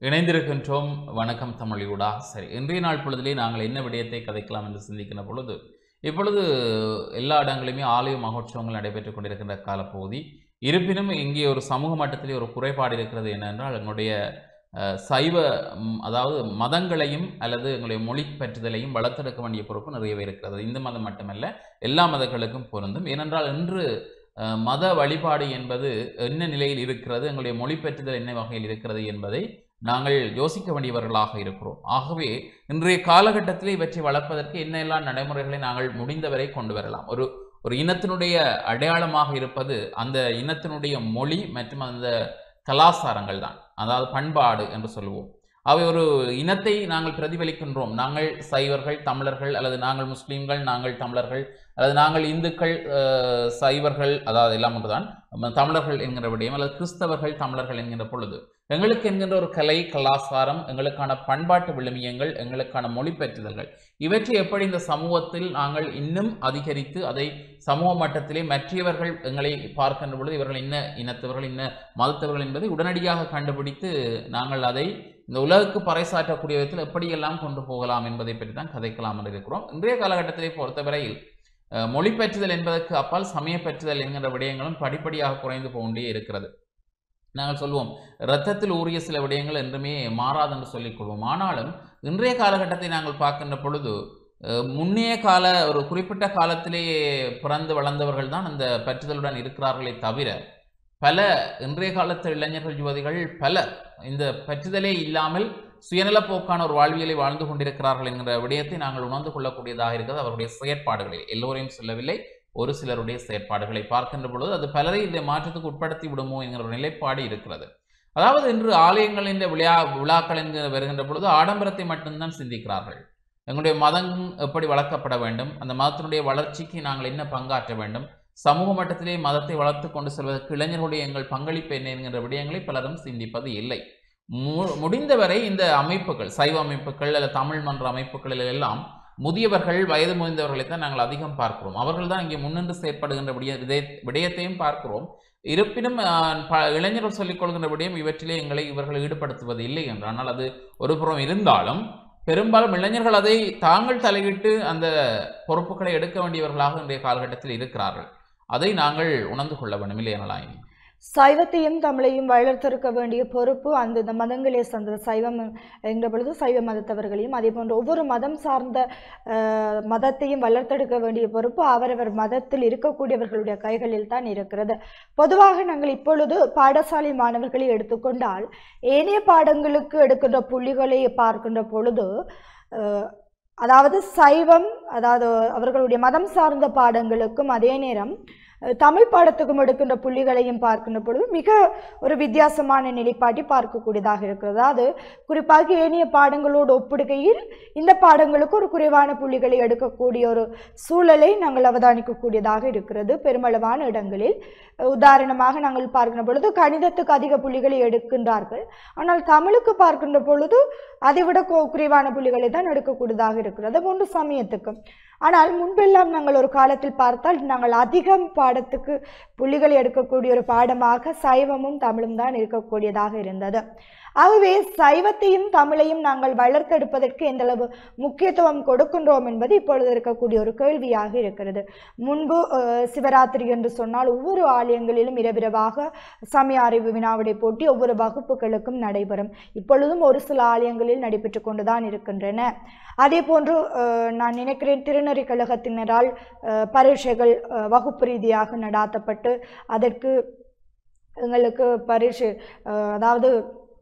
இணைந்திருக்கின்றோம் வணக்கம் தமிழியூடா சரி இன்றைய நாள் பொழுதிலே நாங்கள் என்ன விடயத்தை கதைக்கலாம் என்று சிந்திக்கின்ற பொழுது இப்பொழுது எல்லா இடங்களிலுமே ஆலய மகோற்சவங்கள் நடைபெற்றுக் கொண்டிருக்கின்ற காலப்பகுதி இருப்பினும் இங்கே ஒரு சமூக மட்டத்திலே ஒரு குறைபாடு இருக்கிறது என்னென்றால் எங்களுடைய அஹ், சைவ ம், அதாவது மதங்களையும் அல்லது எங்களுடைய மொழி பற்றுதலையும் வளர்த்தெடுக்க வேண்டிய பொறுப்பு நிறையவே இருக்கிறது இந்து மதம் மட்டுமல்ல எல்லா மதங்களுக்கும் பொருந்தும் ஏனென்றால் இன்று அஹ், மத வழிபாடு என்பது என்ன நிலையில் இருக்கிறது எங்களுடைய மொழி பெற்றுதல் என்ன வகையில் இருக்கிறது என்பதை நாங்கள் யோசிக்க வேண்டியவர்களாக இருக்கிறோம் ஆகவே இன்றைய காலகட்டத்தில் இவற்றை வளர்ப்பதற்கு என்னெல்லாம் நடைமுறைகளை நாங்கள் முடிந்தவரை கொண்டு வரலாம் ஒரு ஒரு இனத்தினுடைய அடையாளமாக இருப்பது அந்த இனத்தினுடைய மொழி மற்றும் அந்த கலாச்சாரங்கள் தான் அதாவது பண்பாடு என்று சொல்லுவோம் அவை ஒரு இனத்தை நாங்கள் பிரதிபலிக்கின்றோம் நாங்கள் சைவர்கள் தமிழர்கள் அல்லது நாங்கள் முஸ்லீம்கள் நாங்கள் தமிழர்கள் அல்லது நாங்கள் இந்துக்கள் அஹ், சைவர்கள் அதாவது எல்லாம் ஒன்றுதான் நம்ம தமிழர்கள் என்கிற விடயம் அல்லது கிறிஸ்தவர்கள் தமிழர்கள் என்கின்ற பொழுது எங்களுக்கு என்கின்ற ஒரு கலை கலாச்சாரம் எங்களுக்கான பண்பாட்டு விழுமியங்கள் எங்களுக்கான மொழி பெற்றுதல்கள் இவற்றை எப்படி இந்த சமூகத்தில் நாங்கள் இன்னும் அதிகரித்து அதை சமூக மட்டத்திலே மற்றவர்கள் எங்களை பார்க்கின்ற பொழுது இவர்கள் இன்ன இனத்தவர்கள் இன்ன மதத்தவர்கள் என்பதை உடனடியாக கண்டுபிடித்து நாங்கள் அதை இந்த உலகுக்கு பறைசாற்றக்கூடிய விதத்தில் எப்படியெல்லாம் கொண்டு போகலாம் என்பதை பற்றி தான் கதைக்கலாம் என்று இருக்கிறோம் இன்றைய காலகட்டத்திலே பொறுத்தவரையில் அஹ், மொழி பெற்றுதல் என்பதற்கு அப்பால் சமய பெற்றுதல் என்கிற விடயங்களும் படிப்படியாக குறைந்து கொண்டே இருக்கிறது நாங்கள் சொல்வோம் இரத்தத்தில் ஊறிய சில விடயங்கள் என்றுமே மாறாது என்று சொல்லிக் கொள்வோம் ஆனாலும் இன்றைய காலகட்டத்தை நாங்கள் பார்க்கின்ற பொழுது அஹ், முன்னைய கால ஒரு குறிப்பிட்ட காலத்திலேயே பிறந்து வளர்ந்தவர்கள் தான் அந்த பற்றுதலுடன் இருக்கிறார்களே தவிர பல இன்றைய காலத்து இளைஞர்கள் யுவதிகள் பலர் இந்த பற்றுதலே இல்லாமல் சுயநலப்போக்கான ஒரு வாழ்வியலை வாழ்ந்து கொண்டிருக்கிறார்கள் என்கிற விடயத்தை நாங்கள் உணர்ந்து கொள்ளக்கூடியதாக இருக்கிறது அவருடைய செயற்பாடுகளில் எல்லோரையும் சொல்லவில்லை ஒரு சிலருடைய செயற்பாடுகளை பார்க்கின்ற பொழுது அது பலரை இந்த மாற்றத்துக்கு உட்படுத்தி விடுமோ என்கிற ஒரு நிலைப்பாடு இருக்கிறது அதாவது இன்று ஆலயங்கள் என்ற விழா விழாக்கள் என்கிற வருகின்ற பொழுது ஆடம்பரத்தை மட்டும்தான் சிந்திக்கிறார்கள் எங்களுடைய மதம் எப்படி வளர்க்கப்பட வேண்டும் அந்த மதத்தினுடைய வளர்ச்சிக்கு நாங்கள் என்ன பங்காற்ற வேண்டும் சமூக மட்டத்திலே மதத்தை வளர்த்து கொண்டு செல்வதற்கு இளைஞர்களுடைய எங்கள் பங்களிப்பு என்ன என்கின்ற விடயங்களை பலரும் சிந்திப்பது இல்லை மு- முடிந்தவரை இந்த அமைப்புகள் சைவ அமைப்புகள் அல்லது தமிழ் மன்ற அமைப்புகளில் எல்லாம் முதியவர்கள் வயது முதிர்ந்தவர்களை தான் நாங்கள் அதிகம் பார்க்கிறோம் அவர்கள் தான் இங்கே முன்னின்று செயற்படுகின்ற விடய விடய- விடயத்தையும் பார்க்கிறோம் இருப்பினும் ஆஹ், ப- இளைஞர்கள் சொல்லிக் கொள்கின்ற விடயம் இவற்றிலே எங்களை இவர்கள் ஈடுபடுத்துவது இல்லை என்று ஆனால் அது ஒரு புறம் இருந்தாலும் பெரும்பாலும் இளைஞர்கள் அதை தாங்கள் தலையிட்டு அந்த பொறுப்புகளை எடுக்க வேண்டியவர்களாக இன்றைய காலகட்டத்தில் இருக்கிறார்கள் அதை நாங்கள் உணர்ந்து கொள்ள வேண்டும் இல்லை எனலாயினி சைவத்தையும் தமிழையும் வளர்த்தெடுக்க வேண்டிய பொறுப்பு அந்தந்த மதங்களே சார்ந்த சைவம் என்ற பொழுது சைவ மதத்தவர்களையும் அதே போன்று ஒவ்வொரு மதம் சார்ந்த அஹ், மதத்தையும் வளர்த்தெடுக்க வேண்டிய பொறுப்பு அவரவர் மதத்தில் இருக்கக்கூடியவர்களுடைய கைகளில் தான் இருக்கிறது பொதுவாக நாங்கள் இப்பொழுது பாடசாலை மாணவர்களை எடுத்துக்கொண்டால் ஏனைய பாடங்களுக்கு எடுக்கின்ற புள்ளிகளை பார்க்கின்ற பொழுது அஹ், அதாவது சைவம் அதாவது அவர்களுடைய மதம் சார்ந்த பாடங்களுக்கும் அதே நேரம் அஹ், தமிழ் பாடத்துக்கும் எடுக்கின்ற புள்ளிகளையும் பார்க்கின்ற பொழுது மிக ஒரு வித்தியாசமான நிலைப்பாட்டை பார்க்கக்கூடியதாக இருக்கிறது அதாவது குறிப்பாக ஏனைய பாடங்களோடு ஒப்பிடுகையில் இந்த பாடங்களுக்கு ஒரு குறைவான புள்ளிகளை எடுக்கக்கூடிய ஒரு சூழலை நாங்கள் அவதானிக்கக்கூடியதாக இருக்கிறது பெருமளவான இடங்களில் அஹ், உதாரணமாக நாங்கள் பார்க்கின்ற பொழுது கணிதத்துக்கு அதிக புள்ளிகளை எடுக்கின்றார்கள் ஆனால் தமிழுக்கு பார்க்கின்ற பொழுது அதைவிட கு- குறைவான புள்ளிகளை தான் எடுக்கக்கூடியதாக இருக்கிறது போன்று சமயத்துக்கும் ஆனால் முன்பெல்லாம் நாங்கள் ஒரு காலத்தில் பார்த்தால் நாங்கள் அதிகம் பாடத்துக்கு புள்ளிகளை எடுக்கக்கூடிய ஒரு பாடமாக சைவமும் தமிழும் தான் இருக்கக்கூடியதாக இருந்தது ஆகவே சைவத்தையும் தமிழையும் நாங்கள் வளர்த்தெடுப்பதற்கு எந்தளவு முக்கியத்துவம் கொடுக்கின்றோம் என்பது இப்பொழுது இருக்கக்கூடிய ஒரு கேள்வியாக இருக்கிறது முன்பு அஹ், சிவராத்திரி என்று சொன்னால் ஒவ்வொரு ஆலயங்களிலும் இரவிரவாக சமய அறிவு வினாவிடை போட்டி ஒவ்வொரு வகுப்புகளுக்கும் நடைபெறும் இப்பொழுதும் ஒரு சில ஆலயங்களில் நடைபெற்று கொண்டுதான் இருக்கின்றன அதே போன்று அஹ், நான் நினைக்கிறேன் திருநெறி கழகத்தினரால் அஹ், பரீட்சைகள் அஹ், வகுப்பு ரீதியாக நடாத்தப்பட்டு அதற்கு எங்களுக்கு பரிசு அஹ், அதாவது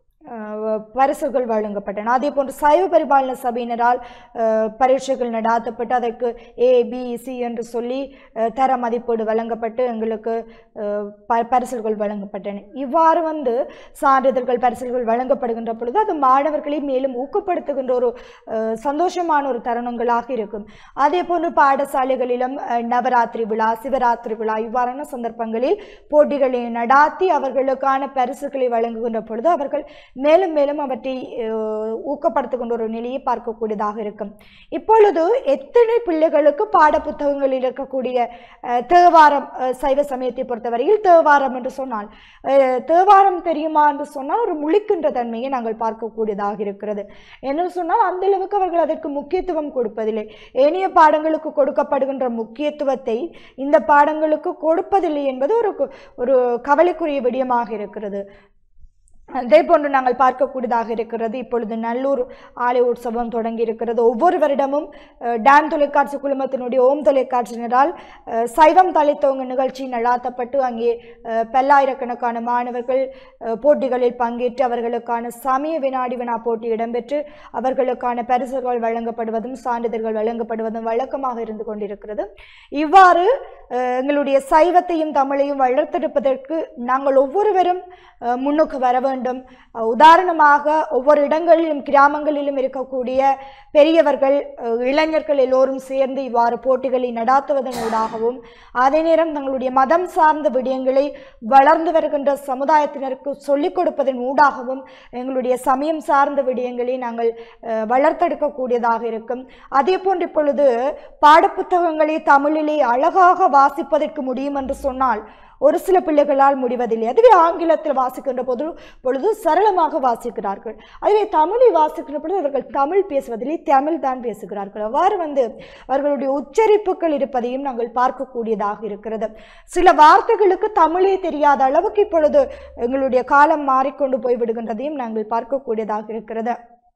அஹ், பரிசுகள் வழங்கப்பட்டன அதே போன்று சைவ பரிபாலன சபையினரால் அஹ், பரீட்சைகள் நடாத்தப்பட்டு அதற்கு ஏ பி சி என்று சொல்லி அஹ், தர மதிப்பீடு வழங்கப்பட்டு எங்களுக்கு அஹ், ப பரிசுகள் வழங்கப்பட்டன இவ்வாறு வந்து சான்றிதழ்கள் பரிசுகள் வழங்கப்படுகின்ற பொழுது அது மாணவர்களை மேலும் ஊக்கப்படுத்துகின்ற ஒரு அஹ், சந்தோஷமான ஒரு தருணங்களாக இருக்கும் அதே போன்று பாடசாலைகளிலும் அஹ், நவராத்திரி விழா சிவராத்திரி விழா இவ்வாறான சந்தர்ப்பங்களில் போட்டிகளை நடாத்தி அவர்களுக்கான பரிசுகளை வழங்குகின்ற பொழுது அவர்கள் மேலும் மேலும் அவற்றை அஹ், ஊக்கப்படுத்துகின்ற ஒரு நிலையை பார்க்கக்கூடியதாக இருக்கும் இப்பொழுது எத்தனை பிள்ளைகளுக்கு பாடப்புத்தகங்களில் இருக்கக்கூடிய அஹ், தேவாரம் அஹ், சைவ சமயத்தை பொறுத்தவரையில் தேவாரம் என்று சொன்னால் அஹ், தேவாரம் தெரியுமா என்று சொன்னால் ஒரு முழிக்கின்ற தன்மையை நாங்கள் பார்க்கக்கூடியதாக இருக்கிறது என்று சொன்னால் அந்த அளவுக்கு அவர்கள் அதற்கு முக்கியத்துவம் கொடுப்பதில்லை ஏனைய பாடங்களுக்கு கொடுக்கப்படுகின்ற முக்கியத்துவத்தை இந்த பாடங்களுக்கு கொடுப்பதில்லை என்பது ஒரு கு- ஒரு கவலைக்குரிய விடயமாக இருக்கிறது அதே போன்று நாங்கள் பார்க்கக்கூடியதாக இருக்கிறது இப்பொழுது நல்லூர் ஆலய உற்சவம் தொடங்கி இருக்கிறது ஒவ்வொரு வருடமும் அஹ், டான் தொலைக்காட்சி குழுமத்தினுடைய ஓம் தொலைக்காட்சியினரால் அஹ், சைவம் தலைத்தவங்க நிகழ்ச்சி நடாத்தப்பட்டு அங்கே அஹ், பல்லாயிரக்கணக்கான மாணவர்கள் அஹ், போட்டிகளில் பங்கேற்று அவர்களுக்கான சமய வினாடி வினா போட்டி இடம்பெற்று அவர்களுக்கான பரிசுகள் வழங்கப்படுவதும் சான்றிதழ்கள் வழங்கப்படுவதும் வழக்கமாக இருந்து கொண்டிருக்கிறது இவ்வாறு அஹ், எங்களுடைய சைவத்தையும் தமிழையும் வளர்த்தெடுப்பதற்கு நாங்கள் ஒவ்வொருவரும் அஹ், முன்னுக்கு வர வேண்டும் அஹ், உதாரணமாக ஒவ்வொரு இடங்களிலும் கிராமங்களிலும் இருக்கக்கூடிய பெரியவர்கள் அஹ், இளைஞர்கள் எல்லோரும் சேர்ந்து இவ்வாறு போட்டிகளை நடாத்துவதன் ஊடாகவும் அதே நேரம் தங்களுடைய மதம் சார்ந்த விடயங்களை வளர்ந்து வருகின்ற சமுதாயத்தினருக்கு சொல்லிக் கொடுப்பதன் ஊடாகவும் எங்களுடைய சமயம் சார்ந்த விடயங்களை நாங்கள் அஹ், வளர்த்தெடுக்கக்கூடியதாக இருக்கும் அதே போன்று இப்பொழுது பாடப்புத்தகங்களை தமிழிலே அழகாக வாசிப்பதற்கு முடியும் என்று சொன்னால் ஒரு சில பிள்ளைகளால் முடிவதில்லை அதுவே ஆங்கிலத்தில் வாசிக்கின்ற போது பொழுது சரளமாக வாசிக்கிறார்கள் அதுவே தமிழை வாசிக்கின்ற பொழுது அவர்கள் தமிழ் பேசுவதில்லை தமிழ் தான் பேசுகிறார்கள் அவ்வாறு வந்து அவர்களுடைய உச்சரிப்புகள் இருப்பதையும் நாங்கள் பார்க்கக்கூடியதாக இருக்கிறது சில வார்த்தைகளுக்கு தமிழே தெரியாத அளவுக்கு இப்பொழுது எங்களுடைய காலம் மாறிக்கொண்டு போய் விடுகின்றதையும் நாங்கள் பார்க்கக்கூடியதாக இருக்கிறது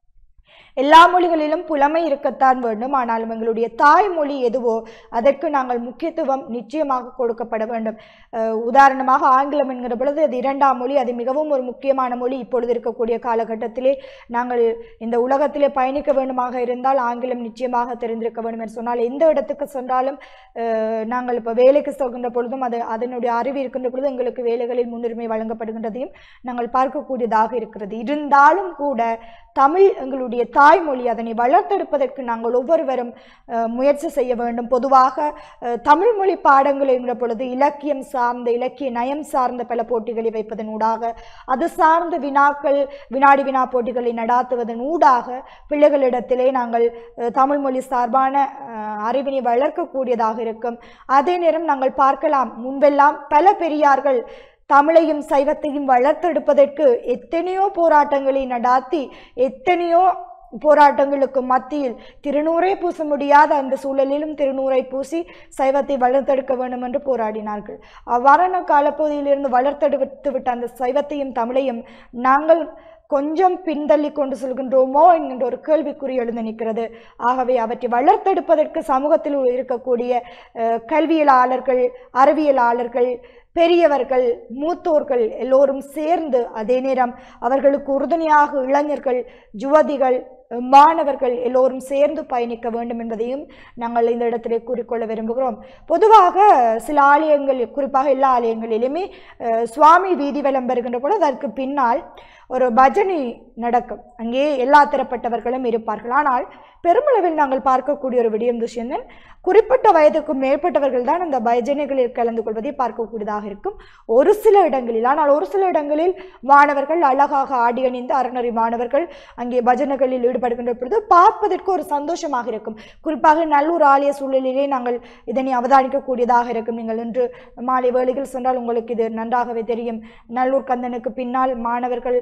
எல்லா மொழிகளிலும் புலமை இருக்கத்தான் வேண்டும் ஆனாலும் எங்களுடைய தாய்மொழி எதுவோ அதற்கு நாங்கள் முக்கியத்துவம் நிச்சயமாக கொடுக்கப்பட வேண்டும் அஹ் உதாரணமாக ஆங்கிலம் என்கிற பொழுது அது இரண்டாம் மொழி அது மிகவும் ஒரு முக்கியமான மொழி இப்பொழுது இருக்கக்கூடிய காலகட்டத்திலே நாங்கள் இந்த உலகத்திலே பயணிக்க வேண்டுமாக இருந்தால் ஆங்கிலம் நிச்சயமாக தெரிந்திருக்க வேண்டும் என்று சொன்னால் எந்த இடத்துக்கு சென்றாலும் அஹ் நாங்கள் இப்போ வேலைக்கு செல்கின்ற பொழுதும் அது அதனுடைய அறிவு இருக்கின்ற பொழுது எங்களுக்கு வேலைகளில் முன்னுரிமை வழங்கப்படுகின்றதையும் நாங்கள் பார்க்கக்கூடியதாக இருக்கிறது இருந்தாலும் கூட தமிழ் எங்களுடைய தாய்மொழி அதனை வளர்த்தெடுப்பதற்கு நாங்கள் ஒவ்வொருவரும் அஹ், முயற்சி செய்ய வேண்டும் பொதுவாக அஹ், தமிழ் மொழி பாடங்கள் என்கிற பொழுது இலக்கியம் சார்ந்த இலக்கிய நயம் சார்ந்த பல போட்டிகளை வைப்பதன் ஊடாக அது சார்ந்த வினாக்கள் வினாடி வினா போட்டிகளை நடாத்துவதன் ஊடாக பிள்ளைகளிடத்திலே நாங்கள் அஹ், தமிழ் மொழி சார்பான அஹ், அறிவினை வளர்க்கக்கூடியதாக இருக்கும் அதே நேரம் நாங்கள் பார்க்கலாம் முன்பெல்லாம் பல பெரியார்கள் தமிழையும் சைவத்தையும் வளர்த்தெடுப்பதற்கு எத்தனையோ போராட்டங்களை நடாத்தி எத்தனையோ போராட்டங்களுக்கு மத்தியில் திருநூறை பூச முடியாத அந்த சூழலிலும் திருநூறை பூசி சைவத்தை வளர்த்தெடுக்க வேண்டும் என்று போராடினார்கள் அவ்வாறான காலப்பகுதியிலிருந்து வளர்த்தெடுத்து விட்ட அந்த சைவத்தையும் தமிழையும் நாங்கள் கொஞ்சம் பின்தள்ளி கொண்டு செல்கின்றோமோ என்கின்ற ஒரு கேள்விக்குறி எழுந்து நிற்கிறது ஆகவே அவற்றை வளர்த்தெடுப்பதற்கு சமூகத்தில் இருக்கக்கூடிய அஹ், கல்வியலாளர்கள் அறிவியலாளர்கள் பெரியவர்கள் மூத்தோர்கள் எல்லோரும் சேர்ந்து அதே நேரம் அவர்களுக்கு உறுதுணையாக இளைஞர்கள் யுவதிகள் மாணவர்கள் எல்லோரும் சேர்ந்து பயணிக்க வேண்டும் என்பதையும் நாங்கள் இந்த இடத்திலே கூறிக்கொள்ள விரும்புகிறோம் பொதுவாக சில ஆலயங்கள் குறிப்பாக எல்லா ஆலயங்களிலுமே அஹ், சுவாமி வீதி வலம் வருகின்ற பொழுது அதற்கு பின்னால் ஒரு பஜனை நடக்கும் அங்கே எல்லா தரப்பட்டவர்களும் இருப்பார்கள் ஆனால் பெருமளவில் நாங்கள் பார்க்கக்கூடிய ஒரு விடயம் துஷ்யந்தன் குறிப்பிட்ட வயதுக்கு மேற்பட்டவர்கள் தான் அந்த பஜனைகளில் கலந்து கொள்வதை பார்க்கக்கூடியதாக இருக்கும் ஒரு சில இடங்களில் ஆனால் ஒரு சில இடங்களில் மாணவர்கள் அழகாக ஆடி அணிந்து அறநெறி மாணவர்கள் அங்கே பஜனைகளில் ஈடுபடுகின்ற பொழுது பார்ப்பதற்கு ஒரு சந்தோஷமாக இருக்கும் குறிப்பாக நல்லூர் ஆலய சூழலிலே நாங்கள் இதனை அவதானிக்கக்கூடியதாக இருக்கும் நீங்கள் இன்று மாலை வேளையில் சென்றால் உங்களுக்கு இது நன்றாகவே தெரியும் நல்லூர் கந்தனுக்கு பின்னால் மாணவர்கள்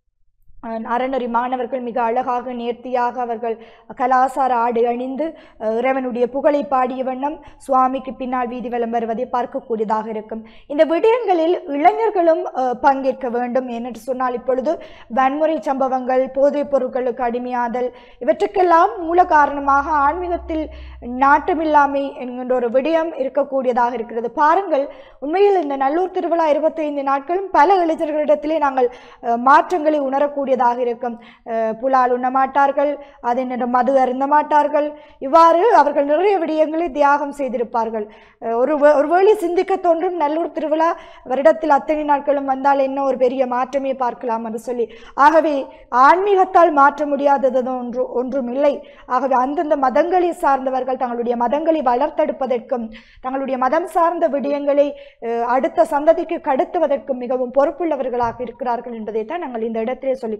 அஹ், அறநெறி மாணவர்கள் மிக அழகாக நேர்த்தியாக அவர்கள் கலாசார ஆடை அணிந்து அஹ், இறைவனுடைய புகழை பாடிய வண்ணம் சுவாமிக்கு பின்னால் வீதி வலம் வருவதை பார்க்கக்கூடியதாக இருக்கும் இந்த விடயங்களில் இளைஞர்களும் அஹ், பங்கேற்க வேண்டும் என்று சொன்னால் இப்பொழுது வன்முறை சம்பவங்கள் போதைப் பொருட்களுக்கு அடிமையாதல் இவற்றுக்கெல்லாம் மூல காரணமாக ஆன்மீகத்தில் நாட்டமில்லாமை என்கின்ற ஒரு விடயம் இருக்கக்கூடியதாக இருக்கிறது பாருங்கள் உண்மையில் இந்த நல்லூர் திருவிழா இருபத்தைந்து நாட்களும் பல இளைஞர்களிடத்திலே நாங்கள் அஹ், மாற்றங்களை உணரக்கூடியதாக இருக்கும் அஹ், புலால் உண்ண மாட்டார்கள் அதே நேரம் மது அருந்த மாட்டார்கள் இவ்வாறு அவர்கள் நிறைய விடயங்களை தியாகம் செய்திருப்பார்கள் அஹ், ஒரு வே- ஒரு வேளை சிந்திக்க தோன்றும் நல்லூர் திருவிழா வருடத்தில் அத்தனை நாட்களும் வந்தால் என்ன ஒரு பெரிய மாற்றமே பார்க்கலாம் என்று சொல்லி ஆகவே ஆன்மீகத்தால் மாற்ற முடியாதது ஒன்று ஒன்றும் இல்லை ஆகவே அந்தந்த மதங்களை சார்ந்தவர்கள் தங்களுடைய மதங்களை வளர்த்தெடுப்பதற்கும் தங்களுடைய மதம் சார்ந்த விடயங்களை அஹ், அடுத்த சந்ததிக்கு கடத்துவதற்கும் மிகவும் பொறுப்புள்ளவர்களாக இருக்கிறார்கள் என்பதைத்தான் நாங்கள் இந்த இடத்திலே சொல்லிக்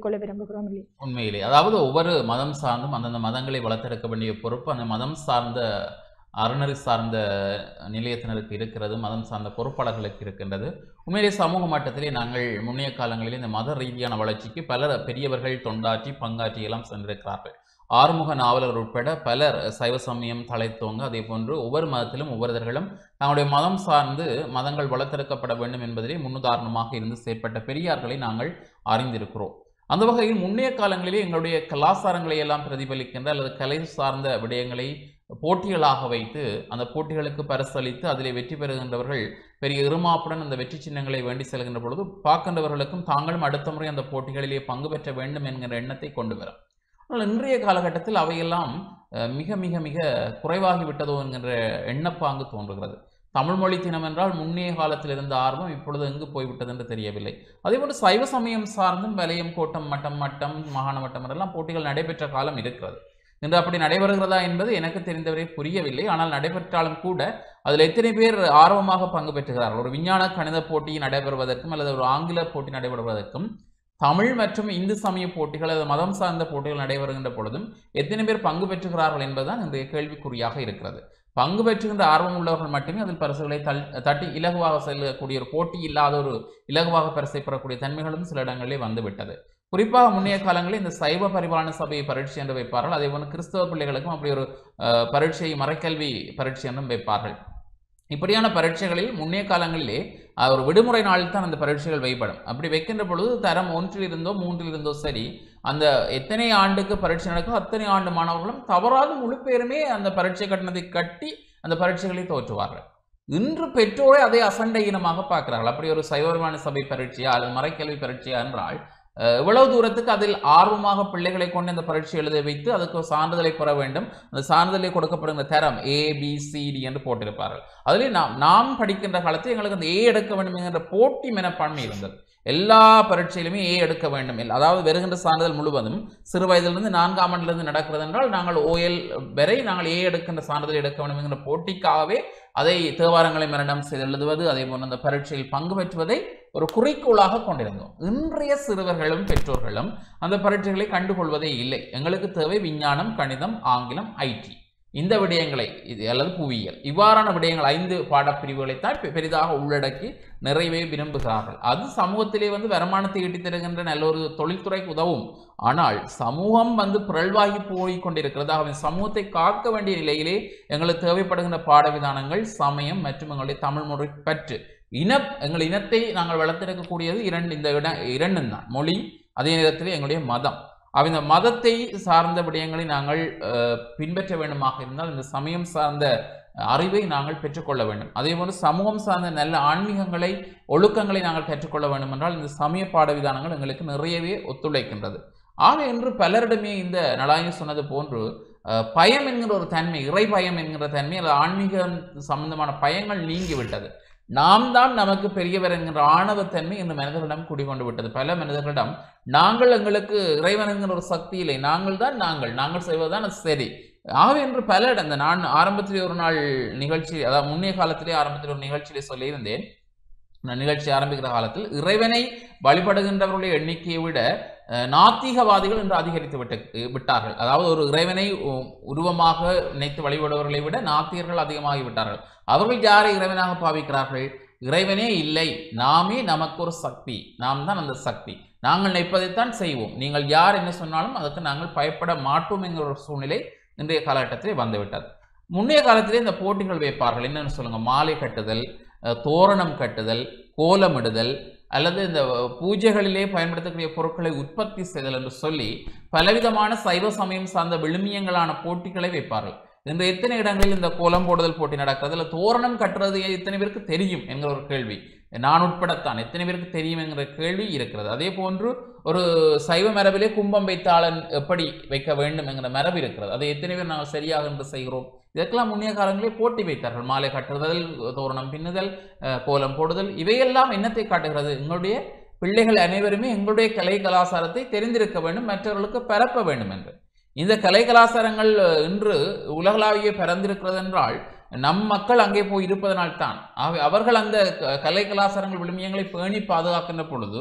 கேட்டுக்கொள்ள விரும்புகிறோம் இல்லையா உண்மையிலே அதாவது ஒவ்வொரு மதம் சார்ந்தும் அந்தந்த மதங்களை வளர்த்தெடுக்க வேண்டிய பொறுப்பு அந்த மதம் சார்ந்த அறநெறி சார்ந்த நிலையத்தினருக்கு இருக்கிறது மதம் சார்ந்த பொறுப்பாளர்களுக்கு இருக்கின்றது உண்மையிலே சமூக மட்டத்திலே நாங்கள் முன்னைய காலங்களில் இந்த மத ரீதியான வளர்ச்சிக்கு பல பெரியவர்கள் தொண்டாற்றி பங்காற்றி எல்லாம் சென்றிருக்கிறார்கள் ஆறுமுக நாவலர் உட்பட பலர் சைவ சமயம் தலைத்தோங்க அதே போன்று ஒவ்வொரு மதத்திலும் ஒவ்வொருவர்களும் தங்களுடைய மதம் சார்ந்து மதங்கள் வளர்த்தெடுக்கப்பட வேண்டும் என்பதிலே முன்னுதாரணமாக இருந்து செயற்பட்ட பெரியார்களை நாங்கள் அறிந்திருக்கிறோம் அந்த வகையில் முன்னைய காலங்களிலே எங்களுடைய கலாச்சாரங்களை எல்லாம் பிரதிபலிக்கின்ற அல்லது கலை சார்ந்த விடயங்களை போட்டிகளாக வைத்து அந்த போட்டிகளுக்கு பரிசளித்து அதிலே வெற்றி பெறுகின்றவர்கள் பெரிய இருமாப்புடன் அந்த வெற்றி சின்னங்களை வேண்டி செல்கின்ற பொழுது பார்க்கின்றவர்களுக்கும் தாங்களும் அடுத்த முறை அந்த போட்டிகளிலே பங்கு பெற்ற வேண்டும் என்கிற எண்ணத்தை கொண்டு வரும் ஆனால் இன்றைய காலகட்டத்தில் அவையெல்லாம் அஹ், மிக மிக மிக குறைவாகி விட்டதோ என்கின்ற எண்ணப்பாங்கு தோன்றுகிறது தமிழ் மொழி தினம் என்றால் முன்னைய காலத்தில் இருந்த ஆர்வம் இப்பொழுது எங்கு போய்விட்டது என்று தெரியவில்லை அதேபோன்று சைவ சமயம் சார்ந்தும் வலயம் கோட்டம் மட்டம் மட்டம் மாகாண மட்டம் என்றெல்லாம் போட்டிகள் நடைபெற்ற காலம் இருக்கிறது இன்று அப்படி நடைபெறுகிறதா என்பது எனக்கு தெரிந்தவரை புரியவில்லை ஆனால் நடைபெற்றாலும் கூட அதில் எத்தனை பேர் ஆர்வமாக பங்கு பெற்றுகிறார்கள் ஒரு விஞ்ஞான கணித போட்டி நடைபெறுவதற்கும் அல்லது ஒரு ஆங்கில போட்டி நடைபெறுவதற்கும் தமிழ் மற்றும் இந்து சமய போட்டிகள் அல்லது மதம் சார்ந்த போட்டிகள் நடைபெறுகின்ற பொழுதும் எத்தனை பேர் பங்கு பெற்றுகிறார்கள் என்பதுதான் இன்றைய கேள்விக்குறியாக இருக்கிறது பங்கு பெற்றுகின்ற ஆர்வம் உள்ளவர்கள் மட்டுமே அதில் பரிசுகளை தள் தட்டி இலகுவாக செல்லக்கூடிய ஒரு போட்டி இல்லாத ஒரு இலகுவாக பரிசை பெறக்கூடிய தன்மைகளும் சில இடங்களிலே வந்துவிட்டது குறிப்பாக முன்னைய காலங்களில் இந்த சைவ பரிபாலன சபையை பரீட்சை என்று வைப்பார்கள் அதே போன்று கிறிஸ்தவ பிள்ளைகளுக்கும் அப்படி ஒரு அஹ், பரீட்சை மறைக்கல்வி பரீட்சை என்றும் வைப்பார்கள் இப்படியான பரீட்சைகளில் முன்னைய காலங்களிலே அஹ், ஒரு விடுமுறை நாளில் தான் அந்த பரீட்சைகள் வைப்படும் அப்படி வைக்கின்ற பொழுது தரம் ஒன்றில் இருந்தோ மூன்றில் இருந்தோ சரி அந்த எத்தனை ஆண்டுக்கு பரீட்சை நடக்கோ அத்தனை ஆண்டு மாணவர்களும் தவறாது முழு பேருமே அந்த பரீட்சை கட்டணத்தை கட்டி அந்த பரீட்சைகளை தோற்றுவார்கள் இன்று பெற்றோரை அதை அசண்டை இனமாக பார்க்கிறார்கள் அப்படி ஒரு சைவர்மான சபை பரீட்சையா அல்லது மறைக்கல்வி பரீட்சையா என்றால் அஹ், எவ்வளவு தூரத்துக்கு அதில் ஆர்வமாக பிள்ளைகளை கொண்டு அந்த பரீட்சை எழுத வைத்து அதுக்கு ஒரு சான்றிதழை பெற வேண்டும் அந்த சான்றிதழை கொடுக்கப்படுகிற தரம் ஏ பி சி டி என்று போட்டிருப்பார்கள் அதிலே நாம் நாம் படிக்கின்ற காலத்தில் எங்களுக்கு அந்த ஏ எடுக்க வேண்டும் என்கிற போட்டி மனப்பான்மை இருந்தது எல்லா பரீட்சையிலுமே ஏ எடுக்க வேண்டும் இல்ல- அதாவது வருகின்ற சான்றிதழ் முழுவதும் சிறு வயதிலிருந்து நான்காம் ஆண்டிலிருந்து நடக்கிறது என்றால் நாங்கள் ஓஎல் வரை நாங்கள் ஏ எடுக்கின்ற சான்றிதழ் எடுக்க வேண்டும் என்கிற போட்டிக்காகவே அதை தேவாரங்களை மரணம் செய்து எழுதுவது அதே போன்று அந்த பரீட்சையில் பங்கு பெற்றுவதை ஒரு குறிக்கோளாக கொண்டிருந்தோம் இன்றைய சிறுவர்களும் பெற்றோர்களும் அந்த பரீட்சைகளை கண்டுகொள்வதே இல்லை எங்களுக்கு தேவை விஞ்ஞானம் கணிதம் ஆங்கிலம் ஐடி இந்த விடயங்களை இது அல்லது புவியியல் இவ்வாறான விடயங்கள் ஐந்து பாடப்பிரிவுகளைத்தான் பெ- பெரிதாக உள்ளடக்கி நிறைவே விரும்புகிறார்கள் அது சமூகத்திலே வந்து வருமானத்தை ஈட்டித் தருகின்ற நல்ல ஒரு தொழில்துறைக்கு உதவும் ஆனால் சமூகம் வந்து பிறழ்வாகி போய் கொண்டிருக்கிறது ஆகவே சமூகத்தை காக்க வேண்டிய நிலையிலே எங்களுக்கு தேவைப்படுகின்ற பாடவிதானங்கள் சமயம் மற்றும் எங்களுடைய தமிழ் மொழி பற்று இன எங்கள் இனத்தை நாங்கள் வளர்த்தெடுக்கக்கூடியது இரண்டு இந்த இட இரண்டும் தான் மொழி அதே நேரத்தில் எங்களுடைய மதம் அவ இந்த மதத்தை சார்ந்த விடயங்களை நாங்கள் அஹ், பின்பற்ற வேண்டுமாக இருந்தால் இந்த சமயம் சார்ந்த அறிவை நாங்கள் பெற்றுக்கொள்ள வேண்டும் அதே போன்று சமூகம் சார்ந்த நல்ல ஆன்மீகங்களை ஒழுக்கங்களை நாங்கள் கற்றுக்கொள்ள வேண்டும் என்றால் இந்த சமய பாடவிதானங்கள் எங்களுக்கு நிறையவே ஒத்துழைக்கின்றது ஆக இன்று பலரிடமே இந்த நலாயன் சொன்னது போன்று அஹ், பயம் என்கிற ஒரு தன்மை இறை பயம் என்கிற தன்மை அல்லது ஆன்மீகம் சம்பந்தமான பயங்கள் நீங்கிவிட்டது நாம் தான் நமக்கு பெரியவர் என்கிற ஆணவத்தன்மை இந்த மனிதர்களிடம் குடிகொண்டு விட்டது பல மனிதர்களிடம் நாங்கள் எங்களுக்கு இறைவன் என்கிற ஒரு சக்தி இல்லை நாங்கள் தான் நாங்கள் நாங்கள் செய்வதுதான் அது சரி ஆகவே என்று பல இடம் இந்த நான் ஆரம்பத்திலே ஒரு நாள் நிகழ்ச்சி அதாவது முன்னைய காலத்திலே ஆரம்பத்தில் ஒரு நிகழ்ச்சியிலே சொல்லியிருந்தேன் நான் நிகழ்ச்சி ஆரம்பிக்கிற காலத்தில் இறைவனை வழிபடுகின்றவர்களுடைய எண்ணிக்கையை விட அஹ், நாத்திகவாதிகள் என்று அதிகரித்து விட்டு விட்டார்கள் அதாவது ஒரு இறைவனை உ- உருவமாக நினைத்து வழிபடுபவர்களை விட நாத்திகர்கள் அதிகமாகி விட்டார்கள் அவர்கள் யாரை இறைவனாக பாவிக்கிறார்கள் இறைவனே இல்லை நாமே நமக்கு ஒரு சக்தி நாம் தான் அந்த சக்தி நாங்கள் நினைப்பதைத்தான் செய்வோம் நீங்கள் யார் என்ன சொன்னாலும் அதுக்கு நாங்கள் பயப்பட மாட்டோம் என்கிற ஒரு சூழ்நிலை இன்றைய காலகட்டத்திலே வந்துவிட்டது முன்னைய காலத்திலே இந்த போட்டிகள் வைப்பார்கள் என்னன்னு சொல்லுங்க மாலை கட்டுதல் அஹ், தோரணம் கட்டுதல் கோலமிடுதல் அல்லது இந்த பூஜைகளிலே பயன்படுத்தக்கூடிய பொருட்களை உற்பத்தி செய்தல் என்று சொல்லி பலவிதமான சைவ சமயம் சார்ந்த விழுமியங்களான போட்டிகளை வைப்பார்கள் இன்று எத்தனை இடங்களில் இந்த கோலம் போடுதல் போட்டி நடக்கிறது இல்லை தோரணம் கட்டுறது எத்தனை பேருக்கு தெரியும் என்கிற ஒரு கேள்வி நான் உட்படத்தான் எத்தனை பேருக்கு தெரியும் என்கிற கேள்வி இருக்கிறது அதே போன்று ஒரு சைவ மரபிலே கும்பம் வைத்தாளன் எப்படி வைக்க வேண்டும் என்கிற மரபு இருக்கிறது அதை எத்தனை பேர் நாங்கள் சரியாக என்று செய்கிறோம் இதற்கெல்லாம் முன்னைய காலங்களிலே போட்டி வைத்தார்கள் மாலை கட்டுதல் தோரணம் பின்னுதல் அஹ், கோலம் போடுதல் இவையெல்லாம் என்னத்தை காட்டுகிறது எங்களுடைய பிள்ளைகள் அனைவருமே எங்களுடைய கலை கலாச்சாரத்தை தெரிந்திருக்க வேண்டும் மற்றவர்களுக்கு பரப்ப வேண்டும் என்று இந்த கலை கலாச்சாரங்கள் அஹ், இன்று உலகளாவிய பரந்திருக்கிறது என்றால் நம் மக்கள் அங்கே போய் இருப்பதனால் தான் ஆகவே அவர்கள் அந்த க- கலை கலாச்சாரங்கள் விழுமியங்களை பேணி பாதுகாக்கின்ற பொழுது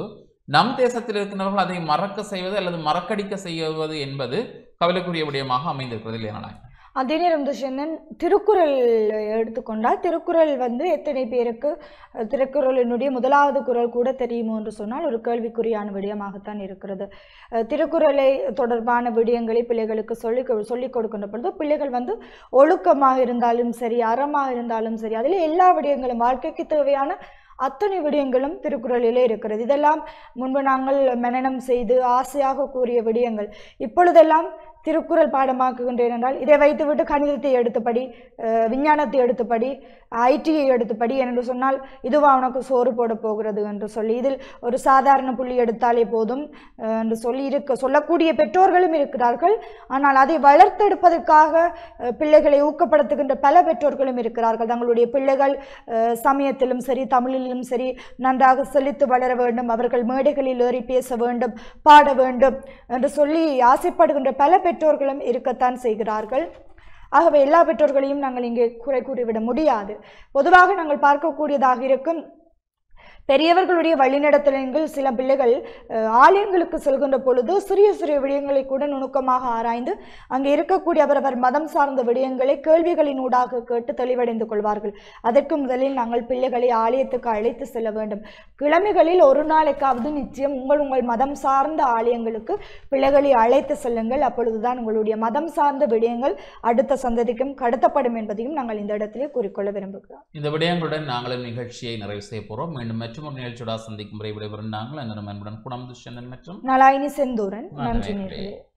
நம் தேசத்தில் இருக்கின்றவர்கள் அதை மறக்க செய்வது அல்லது மறக்கடிக்க செய்வது என்பது கவலைக்குரிய விடயமாக அமைந்திருக்கிறது இல்லையா நாயகம்? அதே நேரம் துஷனன் திருக்குறள் எடுத்துக்கொண்டால் திருக்குறள் வந்து எத்தனை பேருக்கு அஹ், திருக்குறளினுடைய முதலாவது குறள் கூட தெரியுமோ என்று சொன்னால் ஒரு கேள்விக்குறியான விடயமாகத்தான் இருக்கிறது அஹ், திருக்குறளை தொடர்பான விடயங்களை பிள்ளைகளுக்கு சொல்லி கொ- சொல்லிக் கொடுக்கின்ற பொழுது பிள்ளைகள் வந்து ஒழுக்கமாக இருந்தாலும் சரி அறமாக இருந்தாலும் சரி அதில் எல்லா விடயங்களும் வாழ்க்கைக்கு தேவையான அத்தனை விடயங்களும் திருக்குறளிலே இருக்கிறது இதெல்லாம் முன்பு நாங்கள் மனனம் செய்து ஆசையாக கூறிய விடயங்கள் இப்பொழுதெல்லாம் திருக்குறள் பாடமாக்குகின்றேன் என்றால் இதை வைத்துவிட்டு கணிதத்தை எடுத்துப்படி அஹ், விஞ்ஞானத்தை எடுத்துப்படி ஐடியை எடுத்துப்படி என்று சொன்னால் இதுவா உனக்கு சோறு போட போகிறது என்று சொல்லி இதில் ஒரு சாதாரண புள்ளி எடுத்தாலே போதும் அஹ், என்று சொல்லி இருக்க சொல்லக்கூடிய பெற்றோர்களும் இருக்கிறார்கள் ஆனால் அதை வளர்த்தெடுப்பதற்காக அஹ், பிள்ளைகளை ஊக்கப்படுத்துகின்ற பல பெற்றோர்களும் இருக்கிறார்கள் தங்களுடைய பிள்ளைகள் அஹ், சமயத்திலும் சரி தமிழிலும் சரி நன்றாக செழித்து வளர வேண்டும் அவர்கள் மேடைகளில் ஏறி பேச வேண்டும் பாட வேண்டும் என்று சொல்லி ஆசைப்படுகின்ற பல பெற்றோர்களும் இருக்கத்தான் செய்கிறார்கள் ஆகவே எல்லா பெற்றோர்களையும் நாங்கள் இங்கே குறை கூறிவிட முடியாது பொதுவாக நாங்கள் பார்க்கக்கூடியதாக இருக்கும் பெரியவர்களுடைய வழிநடத்தலின்கள் சில பிள்ளைகள் அஹ், ஆலயங்களுக்கு செல்கின்ற பொழுது சிறிய சிறிய விடயங்களை கூட நுணுக்கமாக ஆராய்ந்து அங்கே இருக்கக்கூடிய அவரவர் மதம் சார்ந்த விடயங்களை கேள்விகளின் ஊடாக கேட்டு தெளிவடைந்து கொள்வார்கள் அதற்கு முதலில் நாங்கள் பிள்ளைகளை ஆலயத்துக்கு அழைத்து செல்ல வேண்டும் கிழமைகளில் ஒரு நாளைக்காவது நிச்சயம் உங்கள் உங்கள் மதம் சார்ந்த ஆலயங்களுக்கு பிள்ளைகளை அழைத்து செல்லுங்கள் அப்பொழுதுதான் உங்களுடைய மதம் சார்ந்த விடயங்கள் அடுத்த சந்ததிக்கும் கடத்தப்படும் என்பதையும் நாங்கள் இந்த இடத்திலே கூறிக்கொள்ள விரும்புகிறோம் இந்த விடயங்களுடன் நாங்களும் நிகழ்ச்சியை நிறைவு செய்ய போறோம் மீண்டும் மற்றும் ஒரு நிகழ்ச்சியோட சந்திக்கும் வரை விடைபெறும் நாங்கள் அந்த அன்புடன் குணம் துஷ்யந்தன் மற்றும் நலாயினி செந்தூரன் நன்றி நன்றி நேயர்களே. நேர்களே